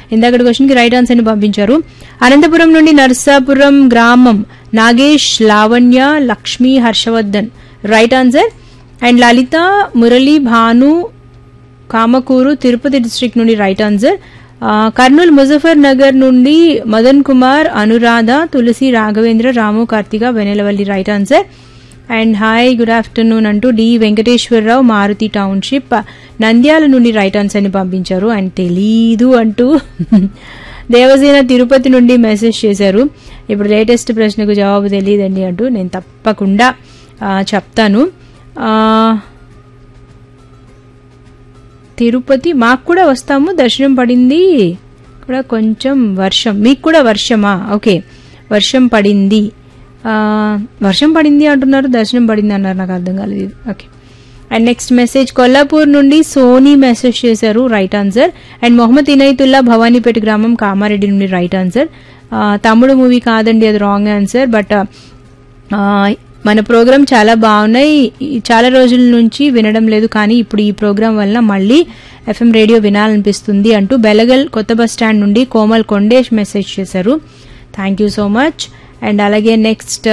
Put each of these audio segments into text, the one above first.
ఇందాకటి క్వశ్చన్ కి right answer ని పంపించారు అనంతపురం నుండి నర్సాపురం గ్రామం Nagesh Lavanya Lakshmi Harshavardhan right answer and Lalitha Murali Bhanu Kamakuru Tirupati district నుండి రైట్ ఆన్సర్ ఆ, కర్నూలు ముజఫర్ నగర్ నుండి Madan Kumar Anuradha Tulasi Raghavendra Ramu Karthika Vennelavalli right answer and hi good afternoon అంటూ డి వెంకటేశ్వరరావు మారుతి టౌన్షిప్ నంద్యాల నుండి రైట్ ఆన్సర్ ని పంపించారు అండ్ తెలీదు అంటూ దేవసేన తిరుపతి నుండి మెసేజ్ చేశారు ఇప్పుడు లేటెస్ట్ ప్రశ్నకు జవాబు తెలియదండి అంటూ నేను తప్పకుండా ఆ, చెప్తాను ఆ, తిరుపతి మాకు కూడా వస్తాము దర్శనం పడింది కూడా కొంచెం వర్షం మీకు కూడా వర్షమా ఓకే వర్షం పడింది ఆ, వర్షం పడింది అంటున్నారు దర్శనం పడింది అన్నారు నాకు అర్థం కాలేదు okay and next message Kollapur నుండి సోనీ మెసేజ్ చేశారు right answer and Mohammed Inayatullah Bhavanipeta గ్రామం కామారెడ్డి నుండి రైట్ ఆన్సర్ ఆ, తమ్ముడు మూవీ కాదండి అది రాంగ్ ఆన్సర్ బట్ ఆ, మన ప్రోగ్రామ్ చాలా బాగున్నాయి ఈ చాలా రోజుల నుంచి వినడం లేదు కానీ ఇప్పుడు ఈ ప్రోగ్రాం వల్ల మళ్ళీ ఎఫ్ఎం రేడియో వినాలనిపిస్తుంది అంటూ బెలగల్ కొత్త బస్ స్టాండ్ నుండి కోమల్ కొండేష్ మెసేజ్ చేశారు thank you so much and అలాగే నెక్స్ట్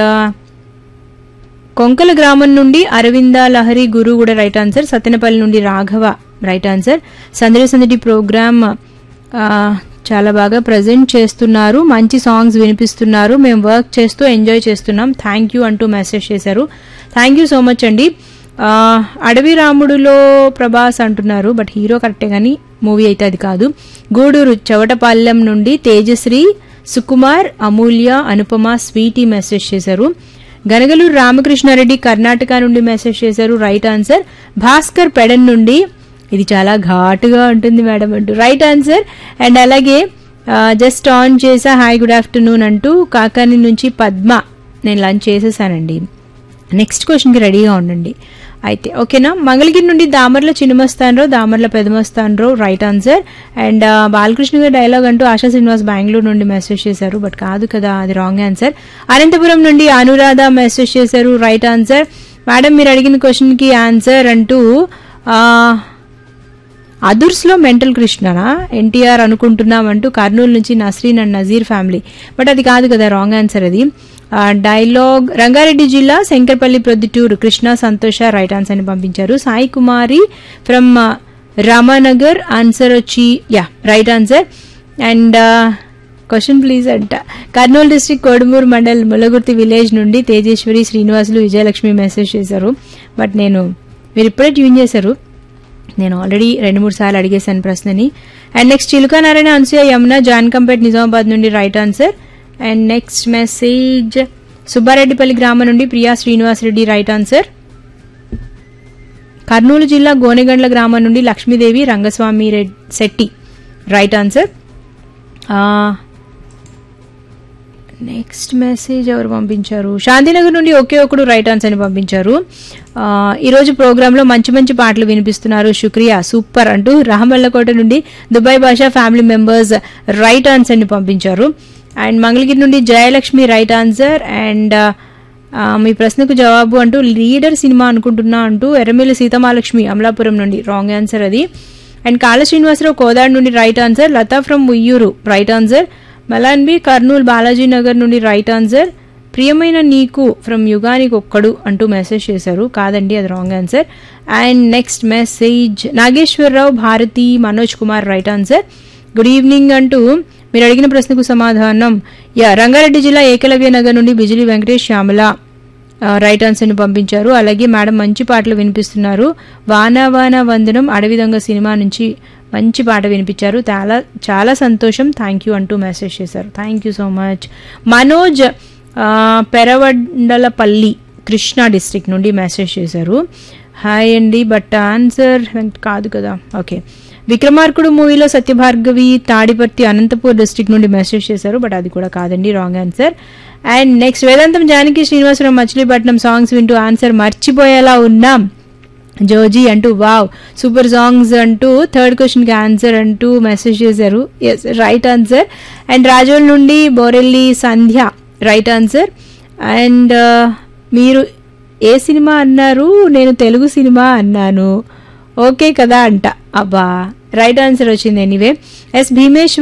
కొంకల గ్రామం నుండి అరవింద లహరి గురు కూడా రైట్ ఆన్సర్ సత్తెనపల్లి నుండి రాఘవ రైట్ ఆన్సర్ సందడి సందడి ప్రోగ్రామ్ ఆ, చాలా బాగా ప్రజెంట్ చేస్తున్నారు మంచి సాంగ్స్ వినిపిస్తున్నారు మేము వర్క్ చేస్తూ ఎంజాయ్ చేస్తున్నాం థ్యాంక్ యూ అంటూ మెసేజ్ చేశారు థ్యాంక్ యూ సో మచ్ అండి ఆ, అడవి రాముడులో ప్రభాస్ అంటున్నారు బట్ హీరో కరెక్టే కానీ మూవీ అయితే అది కాదు గూడూరు చవటపాలెం నుండి తేజశ్రీ సుకుమార్ అమూల్య అనుపమ స్వీటీ మెసేజ్ చేశారు గనగలూరు రామకృష్ణారెడ్డి కర్ణాటక నుండి మెసేజ్ చేశారు రైట్ ఆన్సర్ భాస్కర్ పెడన్ నుండి ఇది చాలా ఘాటుగా ఉంటుంది మేడం అంటూ రైట్ ఆన్సర్ అండ్ అలాగే జస్ట్ ఆన్ చేసా హాయ్ గుడ్ ఆఫ్టర్నూన్ అంటూ కాకాని నుంచి పద్మ నేను లంచ్ చేసేసానండి నెక్స్ట్ క్వశ్చన్కి రెడీగా ఉండండి అయితే ఓకేనా మంగళగిరి నుండి Damarla Chinnamastanrao Damarla Peddamastanrao right answer and Balakrishna గారి డైలాగ్ అంటూ ఆశా శ్రీనివాస్ బెంగళూరు నుండి మెసేజ్ చేశారు బట్ కాదు కదా అది రాంగ్ ఆన్సర్ అనంతపురం నుండి అనురాధ మెసేజ్ చేశారు రైట్ ఆన్సర్ మేడం మీరు అడిగిన క్వశ్చన్కి ఆన్సర్ అంటూ ఆ, అదుర్స్లో మెంటల్ కృష్ణనా ఎన్టీఆర్ అనుకుంటున్నామంటూ కర్నూలు నుంచి Nasreen and Nazeer family but అది కాదు కదా రాంగ్ ఆన్సర్ అది ఆ, డైలాగ్ రంగారెడ్డి జిల్లా శంకర్పల్లి ప్రొద్దుటూరు కృష్ణ సంతోష రైట్ ఆన్సర్ ని పంపించారు సాయి కుమారి ఫ్రమ్ రామానగర్ ఆన్సర్ వచ్చి yeah right answer and question please అంట కర్నూలు డిస్ట్రిక్ట్ కోడుమూరు మండల్ ములగుర్తి విలేజ్ నుండి తేజేశ్వరి శ్రీనివాసులు విజయలక్ష్మి మెసేజ్ చేశారు బట్ నేను మీరు ఇప్పుడే ట్యూన్ చేశారు నేను ఆల్రెడీ రెండు మూడు సార్లు అడిగేశాను ప్రశ్నని అండ్ నెక్స్ట్ చిలుకా నారాయణ అన్సూయ యమున జాన్కంపేట్ నిజామాబాద్ నుండి right answer and next message Subbareddipalli గ్రామం నుండి ప్రియా శ్రీనివాసరెడ్డి రైట్ ఆన్సర్ కర్నూలు జిల్లా గోనెగండ్ల గ్రామం నుండి Lakshmidevi Rangaswamy Red Setty right answer next message ఎవరు పంపించారు శాంతినగర్ నుండి ఒకే ఒకడు రైట్ ఆన్సర్ అని పంపించారు ఆ, ఈరోజు ప్రోగ్రాంలో మంచి మంచి పాటలు వినిపిస్తున్నారు శుక్రియా సూపర్ అంటూ రామల్లకోట నుండి దుబాయ్ భాషా ఫ్యామిలీ మెంబర్స్ రైట్ ఆన్సర్ ని పంపించారు అండ్ మంగళగిరి నుండి జయలక్ష్మి రైట్ ఆన్సర్ అండ్ ఆ, మీ ప్రశ్నకు జవాబు అంటూ లీడర్ సినిమా అనుకుంటున్నా అంటూ ఎర్రమిల్లి సీతమాలక్ష్మి అమలాపురం నుండి రాంగ్ ఆన్సర్ అది అండ్ కాళ శ్రీనివాసరావు కోదాడ్ నుండి right answer Latha from Uyyuru right answer Malanbi Kurnool Balaji Nagar నుండి రైట్ ఆన్సర్ ప్రియమైన నీకు ఫ్రమ్ యుగానికి ఒక్కడు అంటూ మెసేజ్ చేశారు కాదండి అది wrong answer and next message Nageswararao Bharathi Manoj Kumar right answer good evening అంటూ మీరు అడిగిన ప్రశ్నకు సమాధానం యా రంగారెడ్డి జిల్లా ఏకలవ్య నగర్ నుండి బిజిలి వెంకటేష్ శ్యామల ఆ, రైట్ ఆన్సర్ని పంపించారు అలాగే మేడం మంచి పాటలు వినిపిస్తున్నారు వానా వానా వందనం అడవి దొంగ సినిమా నుంచి మంచి పాట వినిపించారు చాలా చాలా సంతోషం థ్యాంక్ యూ అంటూ మెసేజ్ చేశారు thank you so much Manoj ఆ, పెరవండలపల్లి కృష్ణా డిస్ట్రిక్ట్ నుండి మెసేజ్ చేశారు హాయ్ అండి బట్ ఆన్సర్ కాదు కదా ఓకే విక్రమార్కుడు మూవీలో సత్యభార్గవి తాడిపర్తి అనంతపూర్ డిస్ట్రిక్ట్ నుండి మెసేజ్ చేశారు బట్ అది కూడా కాదండి wrong answer and next Vedantam Janaki Srinivasarao Machilipatnam songs వింటూ ఆన్సర్ మర్చిపోయేలా ఉన్నాం జోజీ అంటూ వావ్ సూపర్ సాంగ్స్ అంటూ థర్డ్ క్వశ్చన్ కి ఆన్సర్ అంటూ మెసేజ్ చేశారు yes right answer and Rajol నుండి Borelli Sandhya right answer and మీరు ఏ సినిమా అన్నారు నేను తెలుగు సినిమా అన్నాను ఓకే కదా అంట అబ్బా రైట్ ఆన్సర్ వచ్చింది ఎనీవే ఎస్ భీమేశ్వర్